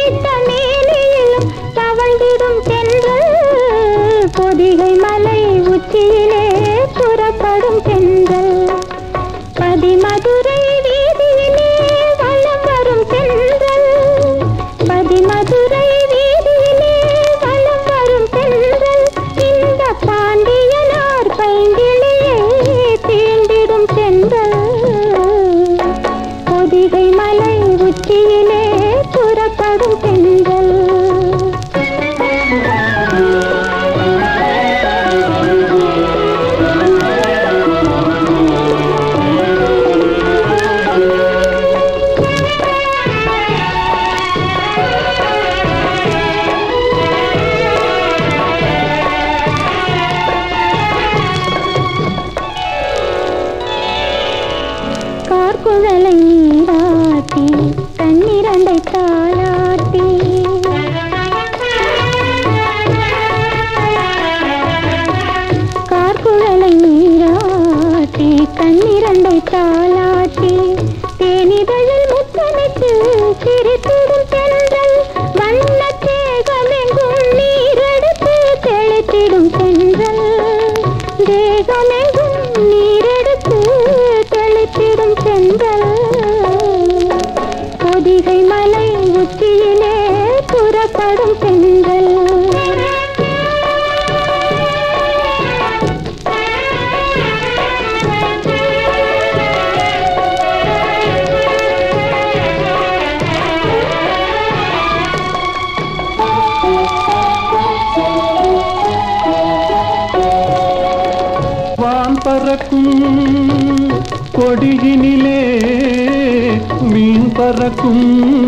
வைத்த மேனியிலும் தவழ்ந்திடும் தென்றல் பொதிகை மலை உச்சியிலே புறப்படும் தென்றல் பதிமதுரை வீதியிலே வலம் வரும் தென்றல் பதிமதுரை வீதியிலே வலம் வரும் தென்றல் இந்த பாண்டியனார் பைங்கிளியே தீண்டிடும் தென்றல் பொதிகை மலை உச்சியிலே புறப்படும் தென்றல் கார்குழலை நீராட்டி கண்ணிரண்டை தாளாட்டி கார்குழலை நீராட்டி கண்ணிரண்டை தாளாட்டி தேனிதழில் முத்தமிட்டு சிரித்திடும் தென்றல் வண்ணத் தேகமெங்கும் நீரெடுத்து தெளித்திடும் தென்றல் தேகமெங்கும் நீரெடுத்து தெளித்திடும் தென்றல் பொதிகை மலை உச்சியிலே புறப்படும் தென்றல் வான் பறக்கும் கொடியினிலே மீன் பறக்கும்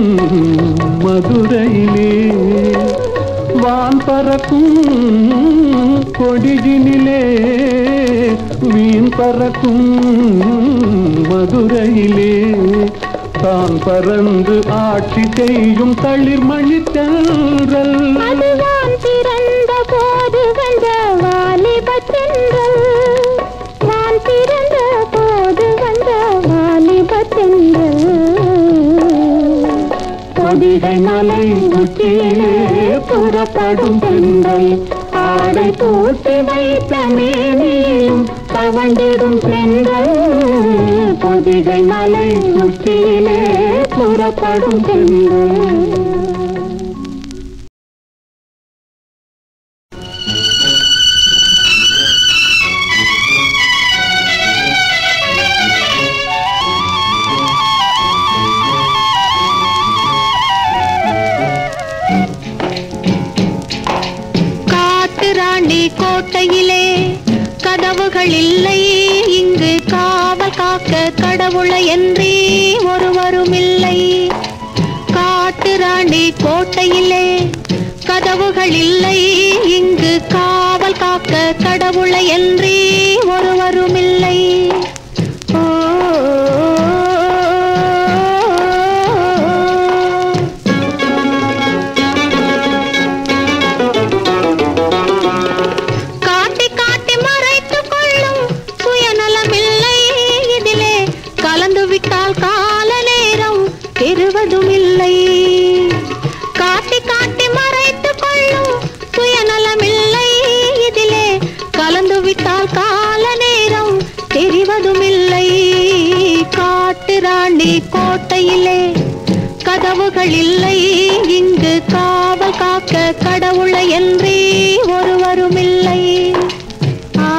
மதுரையிலே வான் பறக்கும் கொடியினிலே மீன் பறக்கும் மதுரையிலே தான் பறந்து ஆட்சி செய்யும் தளிர்மணி தென்றல் அதுதான் பிறந்த போது வந்த வாலிபத் தென்றல் நான் பிறந்த போது வந்த வாலிபத் தென்றல் பொதிகை மலை உச்சியிலே புறப்படும் தென்றல் ஆடை போட்டு வைத்த மேனியும் தவண்டிடும் தென்றல் பொதிகை மலை உச்சியிலே புறப்படும் தென்றல் காட்டு ராணி கோட்டையிலே கதவுகள் இல்லை இங்கு காவல் காக்க கடவுளை என்றே ஒருவரும் இல்லை காட்டு ராணி கோட்டையிலே கதவுகள் இல்லை இங்கு காவல் காக்க கடவுளை என்றே ஒருவரும் இல்லை ஓ காட்டி காட்டி மறைத்துக் கொள்ளும் சுயநலமில்லை இதிலே கலந்து விட்டால் கால நேரம் பெறுவதும் இல்லை காட்டி காட்டி மறைத்துக் கொள்ளும் சுயநலமில்லை இதிலே கலந்து விட்டால் கால நேரம் தெரிவதும் இல்லை காட்டு ராணி கோட்டையிலே கதவுகள் இல்லை இங்கு காவல் காக்க கடவுளை என்றே ஒருவரும் இல்லை ஆ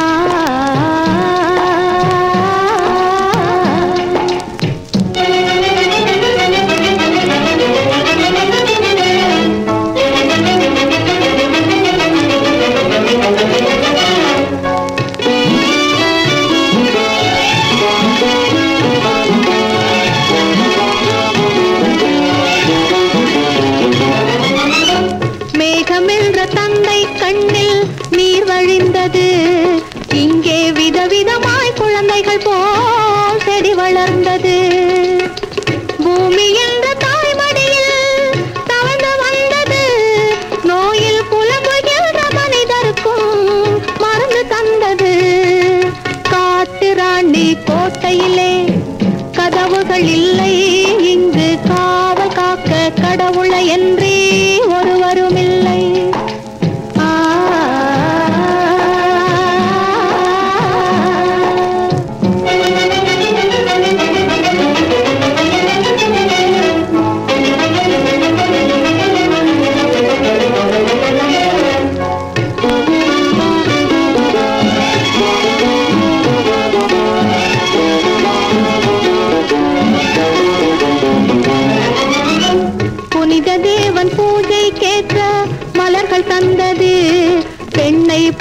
மேகமென்ற தந்தை கண்ணில் நீர் வழிந்தது இங்கே விதவிதமாய் குழந்தைகள் போல் செடி வளர்ந்தது பூமி என்ற தாய்மடியில் தவழ்ந்து வந்தது நோயில் புலம்புகின்ற மனிதருக்கும் மருந்து தந்தது காட்டு ராணி கோட்டையிலே கதவுகள் இல்லை இங்கு காவல் காக்க கடவுளை என்றே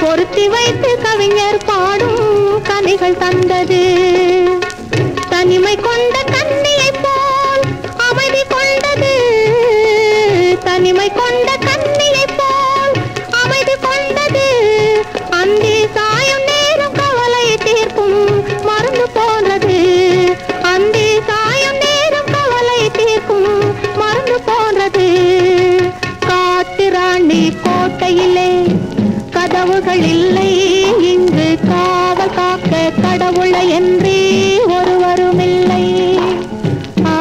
பொருத்தி வைத்து கவிஞர் பாடும் கதைகள் தந்தது தனிமை கொண்ட கண்ணியை போல் அமைதி கொண்டது தனிமை கொண்ட கண்ணியை போல் அமைதி கொண்டது அந்தி சாயும் நேரம் கவலை தீர்க்கும் மருந்து போன்றது அந்தி சாயும் நேரம் கவலை தீர்க்கும் மருந்து போன்றது காட்டு ராணி கோட்டையிலே கதவுகள் இல்லை இங்கு காவல் காக்க கடவுளை என்றே ஒருவரும் இல்லை ஆ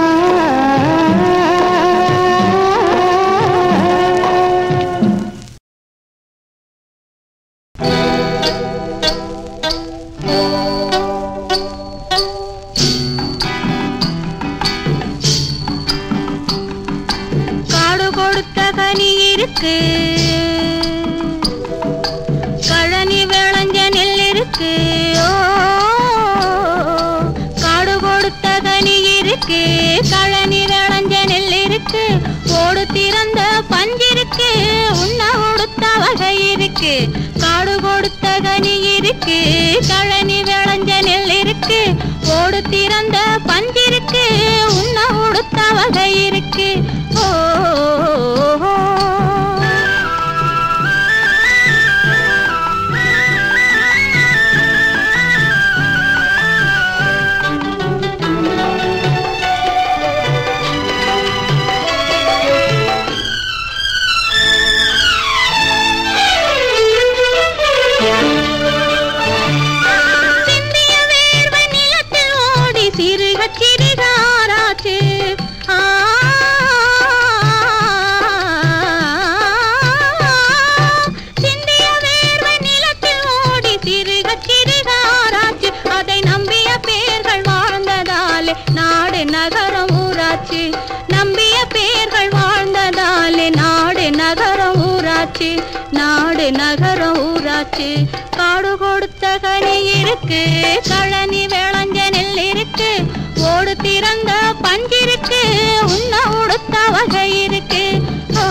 காடு கொடுத்த கனி இருக்கு கழனி விளைஞ்ச நெல் இருக்கு ஓ காடு கொடுத்த கனி இருக்கு கழனி விளைஞ்ச நெல் இருக்கு ஓடு திறந்த பஞ்சிருக்கு உண்ண கொடுத்த வகை இருக்கு காடு கொடுத்த கனி இருக்கு கழனி விளைஞ்ச நெல் இருக்கு ஓடு திறந்த பஞ்சிருக்கு உண்ண கொடுத்த வகை இருக்கு ஓ சிந்திய வேர்வை நிலத்தில் ஓடி சிறுக சிறுகாராச்சு ஆ. சிந்திய வேர்வை நிலத்தில் ஓடி சிறுக சிறுகாராச்சு அதை நம்பிய பேர்கள் வாழ்ந்ததாலே நாடு நகரம் ஊராச்சு நம்பிய பேர்கள் வாழ்ந்ததாலே நாடு நகரம் ஊராச்சு நாடு நகரம் ஊராச்சு காடு கொடுத்த கனி இருக்கு கழனி விளைஞ்ச நெல் இருக்கு ஓடு திறந்த பஞ்சிருக்கு உண்ண உடுத்த வகை இருக்கு ஓ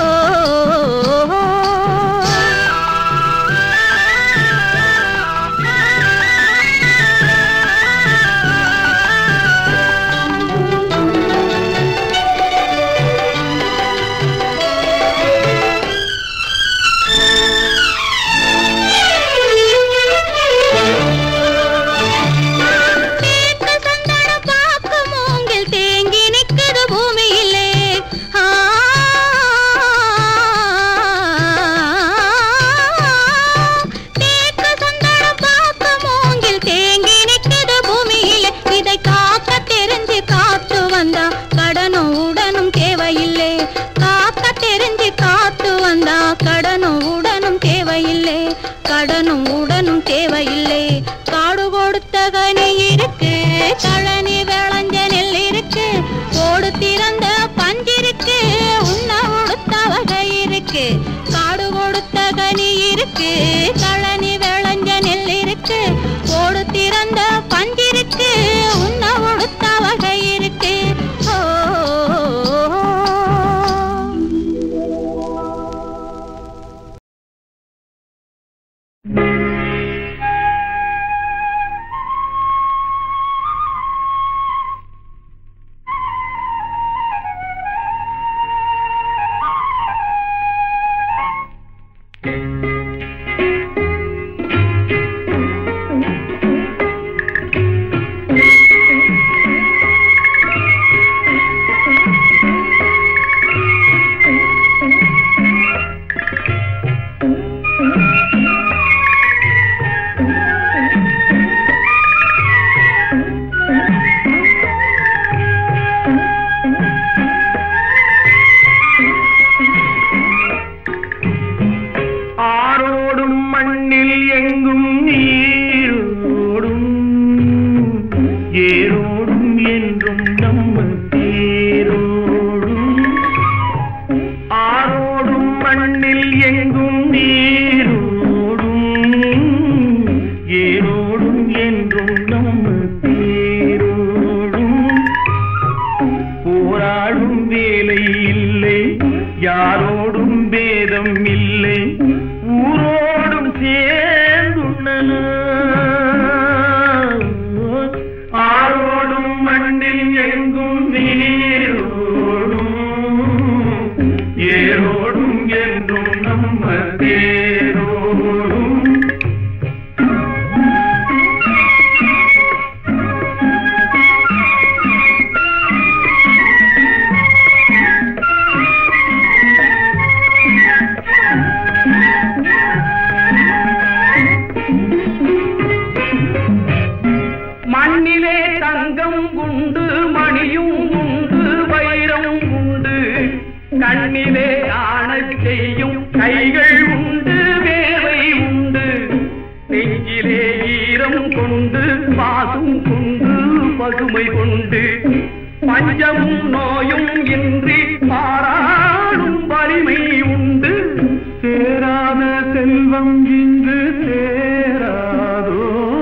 மணியும் உண்டு மணியும் உண்டு வைரம் உண்டு கண்ணிலே ஆணச் செய்யும் கைகள் உண்டு வேலை உண்டு நெஞ்சிலே ஈரம் கொண்டு பாசும் கொண்டு பசுமை கொண்டு பஞ்சமும் நோயும் இன்றி பாராடும் வலிமை உண்டு சேராத செல்வம் இங்கு சேராதோ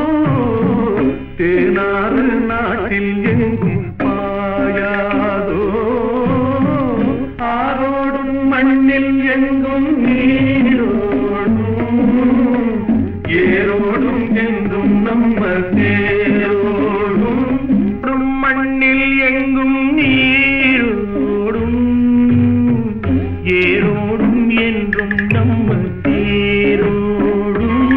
தேனாறு நாட்டில் எங்கும் பாயாதோ ஆரோடும் மண்ணில் எங்கும் நீரோடும் ஏரோடும் என்றும் நம்ம தேரோடும் மண்ணில் எங்கும் நீரோடும் ஏரோடும் என்றும் நம்ம தேரோடும்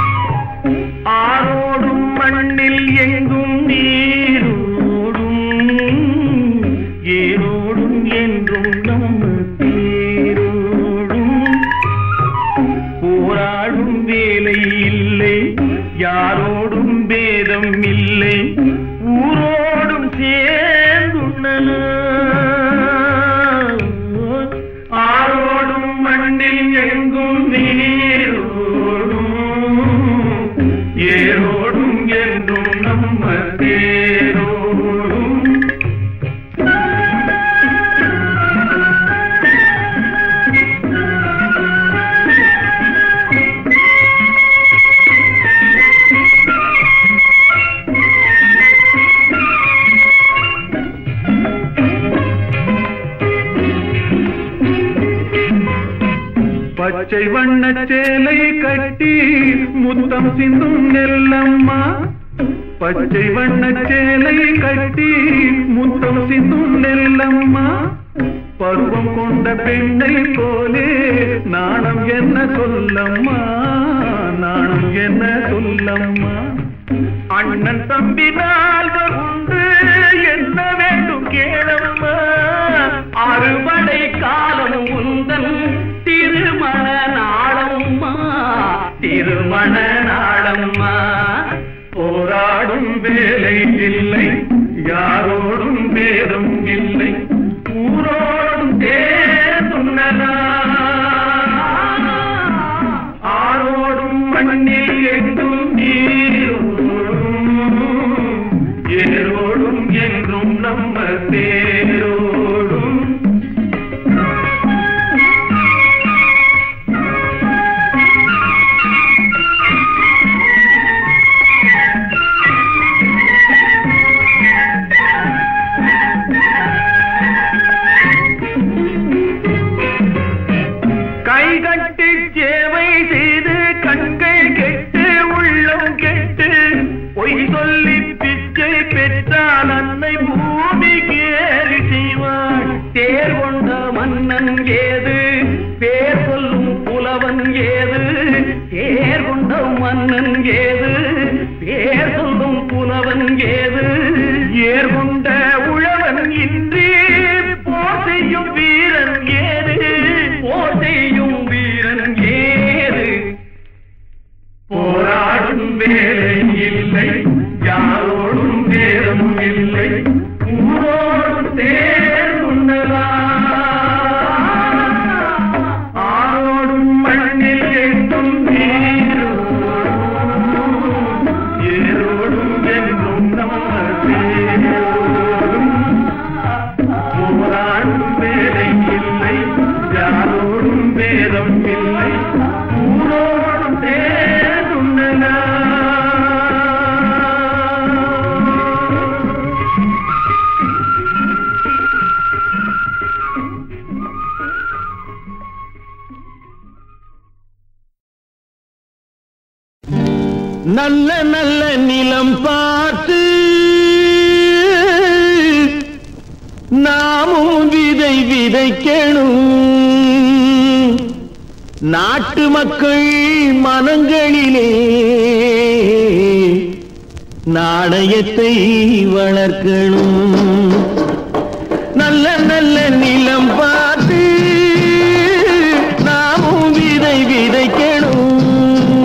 ஆரோடும் மண்ணில் எங்கும் நீரோடும் ஏரோடும் என்றும் நம்ம தேரோடும் போராடும் வேலை இல்லை யாரோடும் பேதம் இல்லை ஊரோடும் சேர்ந்துள்ளன ஆரோடும் மண்ணில் எங்கும் நீரோடும் ஏரோடும் என்றும் நம்ம தேரோடும் பச்சை வண்ண சேலை கட்டி முத்தம் சிந்தும் நெல்லம்மா பச்சை வண்ண சேலை கட்டி முத்தம் சிந்தும் நெல்லம்மா பருவம் கொண்ட பெண்ணை போலே நாணம் என்ன சொல்லம்மா நாணம் என்ன சொல்லம்மா அண்ணன் தம்பி நால்வர் உண்டு என்ன வேண்டும் கேளம்மா அறுவடை காலம் உந்தன் திருமண நாளம்மா திருமண நாளம்மா போராடும் வேலை இல்லை யாரோடும் பேரும் இல்லை ஊரோடும் தேர்ந்துள்ளதா ஆரோடும் மண்ணில் எங்கும் நீரோடும் ஏரோடும் என்றும் நம்ம தேரோடும் கைகட்டி சேவை செய்து கண்கள் கெட்டு உள்ளம் கெட்டு பொய் சொல்லி பிச்சை பெற்றால் அன்னை பூமி கேலி செய்வாள் தேர் கொண்ட மன்னன் ஏது பேர் சொல்லும் புலவன் ஏது தேர் கொண்ட மன்னன் ஏது பேர் சொல்லும் புலவன் ஏது ஏர் கொண்ட உழவன் இன்றி போர் செய்யும் வீரன் ஏது போர் செய்யும் வீரன் ஏது போராடும் வேலை இல்லை யாரோடும் நேரம் இல்லை ஊரோடும் தேர்ந்துள்ளதா ஆரோடும் மண்ணில் எங்கும் நீரோடும் ஏரோடும் என்றும் நம்ம தேரோடும் போராடும் வேலை இல்லை யாரோடும் பேதம் இல்லை ஊரோடும் தேர்ந்துள்ளதா நல்ல நல்ல நிலம் பார்த்து நாமும் விதை விதைக்கணும் நாட்டு மக்கள் மனங்களிலே நாணயத்தை வளர்க்கணும் நல்ல நல்ல நிலம் பார்த்து நாமும் விதை விதைக்கணும்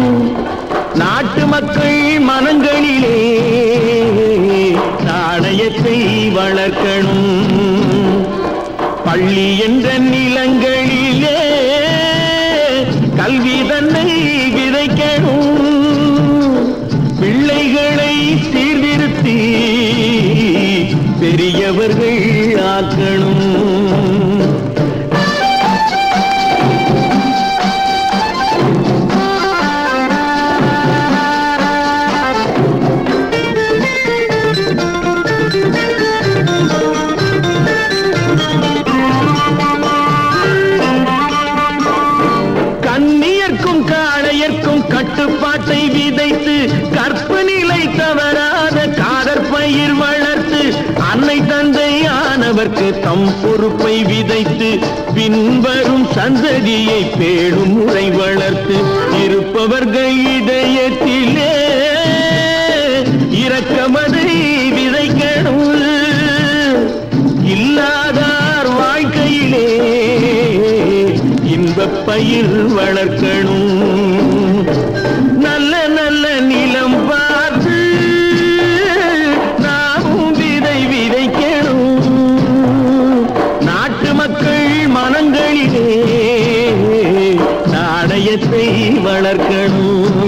நாட்டு மக்கள் மனங்களிலே நாணயத்தை வளர்க்கணும் பள்ளி என்ற நிலங்களிலே கல்வி தன்னை விதைக்கணும் பிள்ளைகளை சீர்திருத்தி பெரியவர்கள் ஆக்கணும் கண்ணியர்க்கும் காளையர்க்கும் கட்டுப்பாட்டை விதைத்து கற்பு நிலை தவறாத காதற் பயிர் வளர்த்து அன்னை தந்தையானவர்க்கு தம் பொறுப்பை விதைத்து பின்வரும் சந்ததியை பேடும் முறை வளர்த்து இருப்பவர்கள் இதயத்திலே இரக்கமதை விதைக்கணும் இல்லாதார் வாழ்க்கையிலே இன்பப் பயிர் வளர்க்கணும் நல்ல நல்ல நிலம் பார்த்து நாமும் விதை விதைக்கணும் நாட்டு மக்கள் மனங்களிலே நாணயத்தை வளர்க்கணும்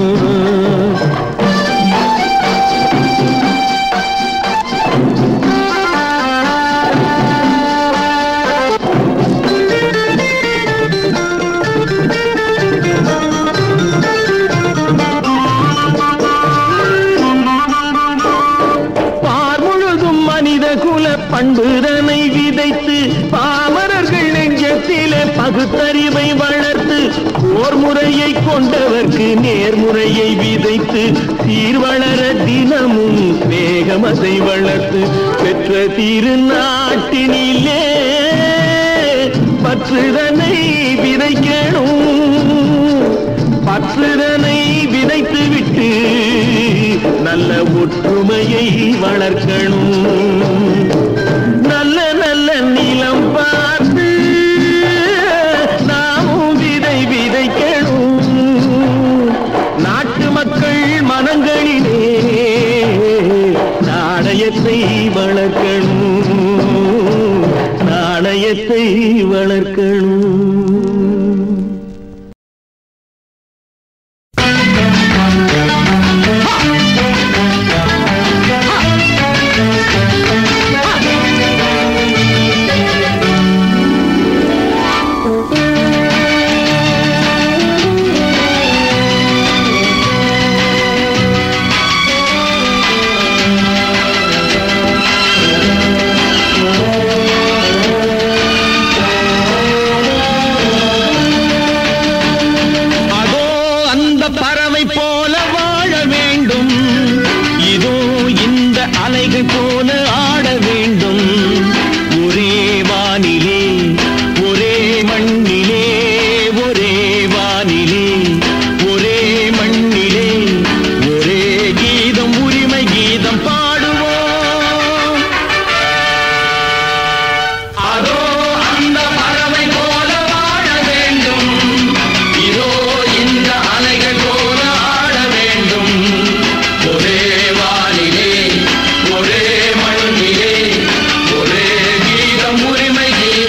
பார் முழுதும் மனித குல பண்புதனை விதைத்து பாமரர்கள் நெஞ்சத்திலே பகுத்தறிவை வளர்த்து போர் முறையை கொண்டவர்க்கு நேர்முறையை விதைத்து சீர்வளர தினமும் வேகமதை வளர்த்து பெற்ற திருநாட்டினிலே பற்றுதனை விதைக்கணும் பற்றுதனை விதைத்து விட்டு நல்ல ஒற்றுமையை வளர்க்கணும் நல்ல நல்ல நிலம் பார்த்து நாமும் விதை விதைக்கணும் நாட்டு மக்கள் மனங்களிலே நாணயத்தை வளர்க்கணும் நாணயத்தை வளர்க்கணும் அதோ அந்த பறவை போல வாழ வேண்டும் இதோ இந்த அலைகள் போல ஆட வேண்டும் ஒரே வானிலே ஒரே மண்ணிலே ஒரே வானிலே ஒரே மண்ணிலே ஒரே கீதம் உரிமை கீதம் பாடுவோம் அதோ அந்த பறவை போல வாழ வேண்டும் இதோ இந்த அலைகள் போல ஆட வேண்டும் ஒரே வானிலே ஒரே மண்ணிலே ஒரே கீதம் உரிமை கீதம்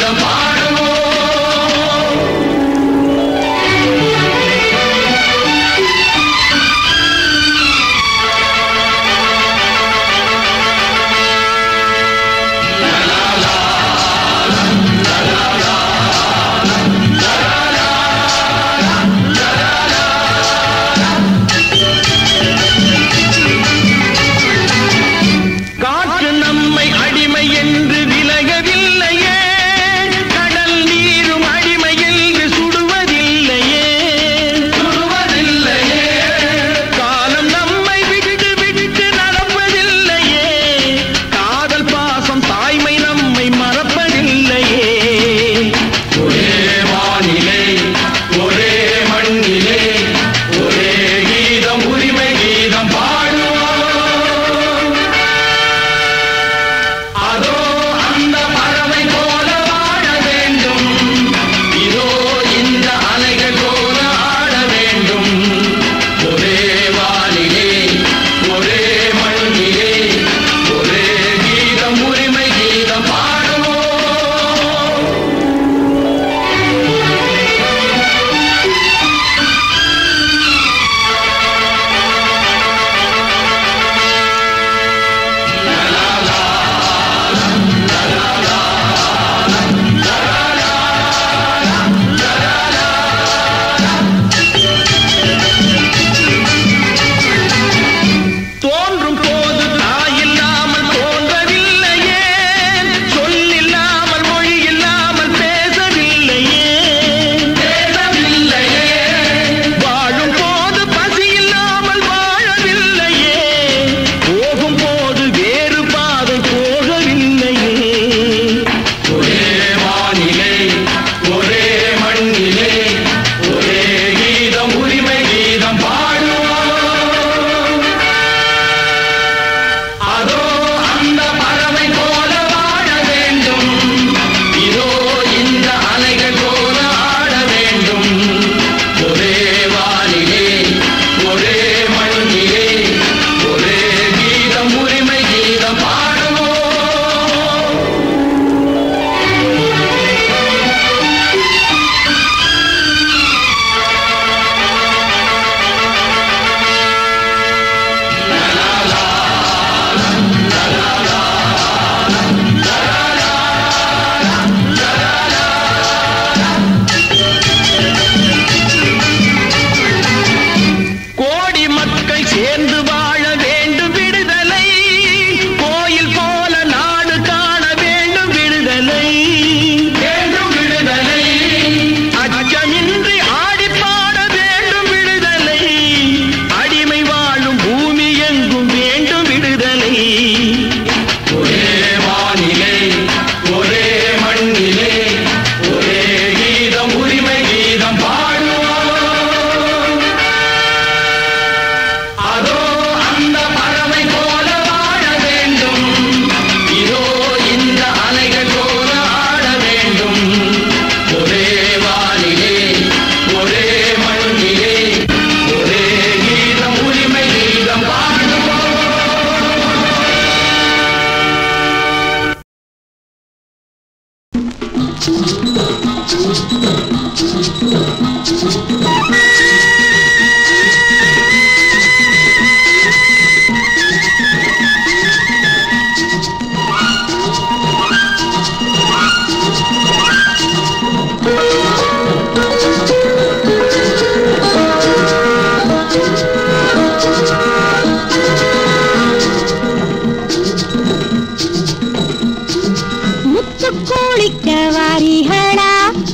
முத்து கோழிக்க வாரிகளா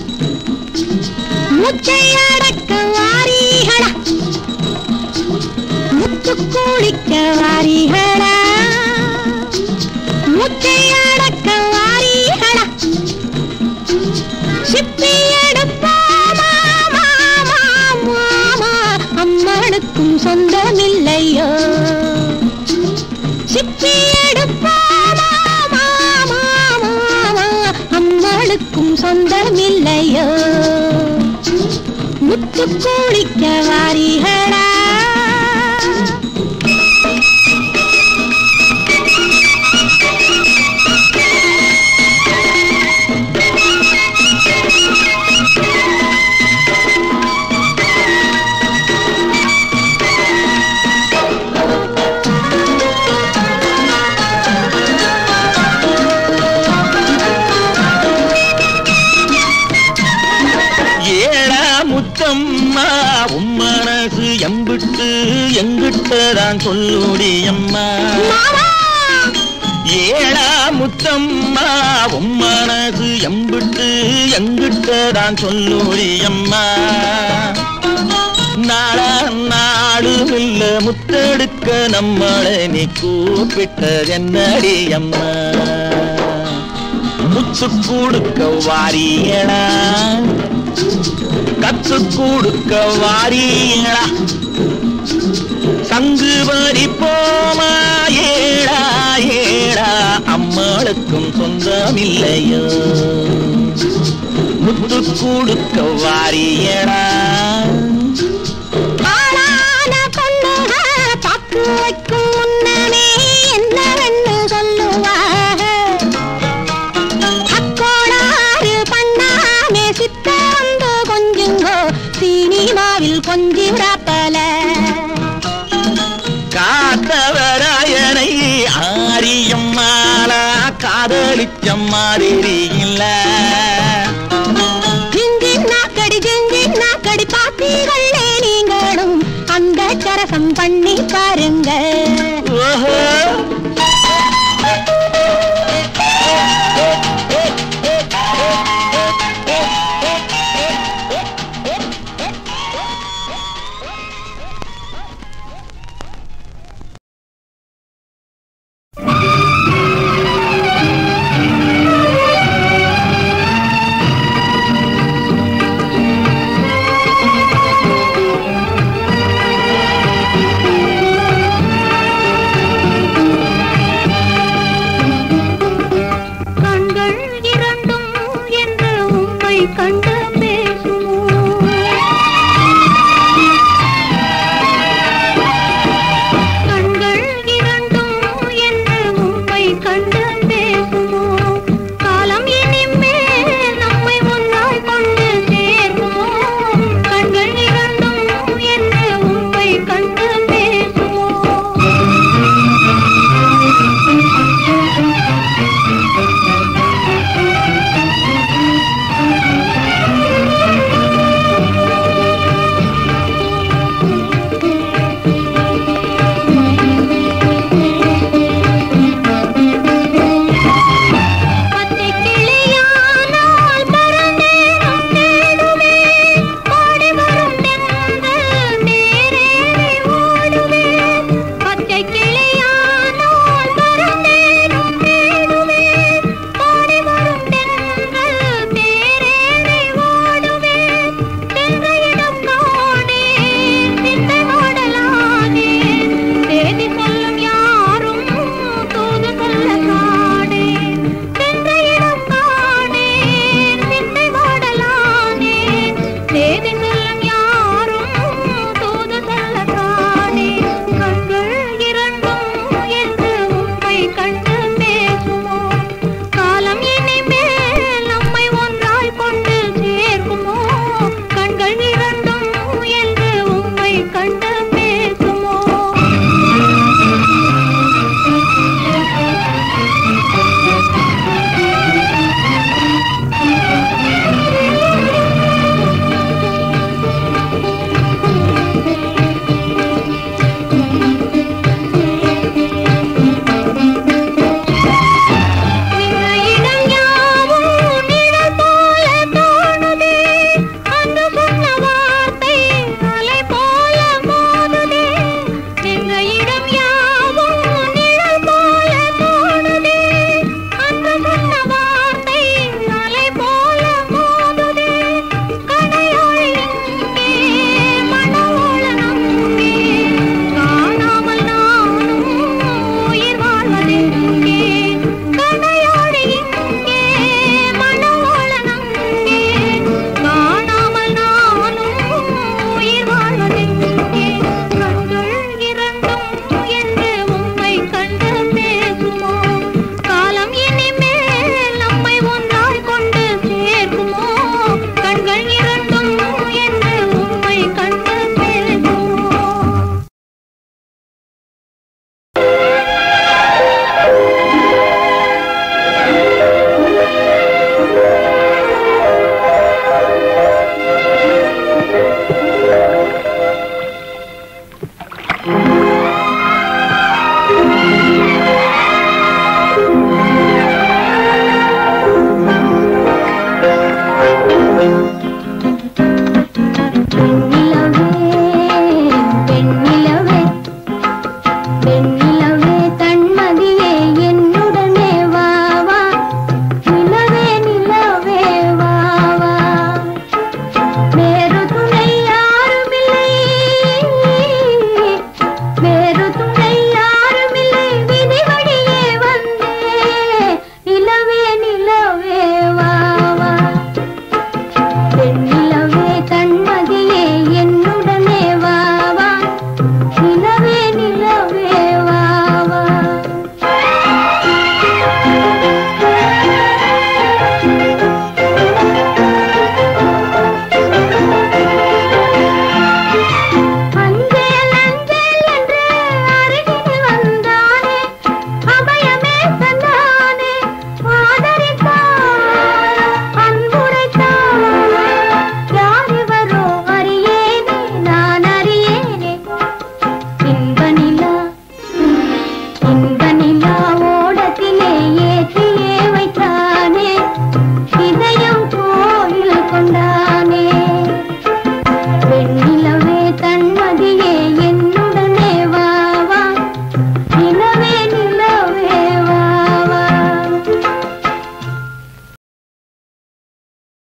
முச்சை அடக்க வாரிகளா முத்து கோழிக்க வாரிகளா முச்சை அடக்க வாரிகளா சிப்பி எடுப்போமா மாமா மாமா அம்மனுக்கும் சொந்தமில்லையோ சிப்பி எடுப்போமா மாமா மாமா அம்மளுக்கும் சொந்தமில்லையோ முத்து கோழிக்க வாரிகளா ஏழா முத்தம்மா உம் மனசு எம்பிட்டு எங்கிட்டதான் சொல்லுடி அம்மா மாமா ஏழா முத்தம்மா உம் மனசு எம்பிட்டு எங்கிட்டதான் சொல்லுடி அம்மா நாளா நாடு இல்ல முத்தெடுக்க நம்மளை நீ கூப்பிட்டது என்னடி அம்மா முத்து கொடுக்க வாரியடா கத்து கொடுக்க வாரியடா சங்கு வரி போமா ஏடா ஏடா அம்மாளுக்கும் சொந்தமில்லையோ முத்து கொடுக்க வாரியடா ஆளான பொண்ணுக பாக்கு வைக்கும் முன்னமே என்னவென்று சொல்லுவாக அக்கோளாறு பண்ணாமே சித்த வந்து கொஞ்சுங்கோ சினிமாவில் கொஞ்சி விடப்பல காத்தவராயனை ஆரியம்மாளா காதலிச்ச மாதிரி இல்ல ஜிஞ்சி நாக்கடி ஜிஞ்சி நாக்கடி பாத்தீங்களே நீங்களும் அந்த சரசம் பண்ணி பாருங்க ஓஹோ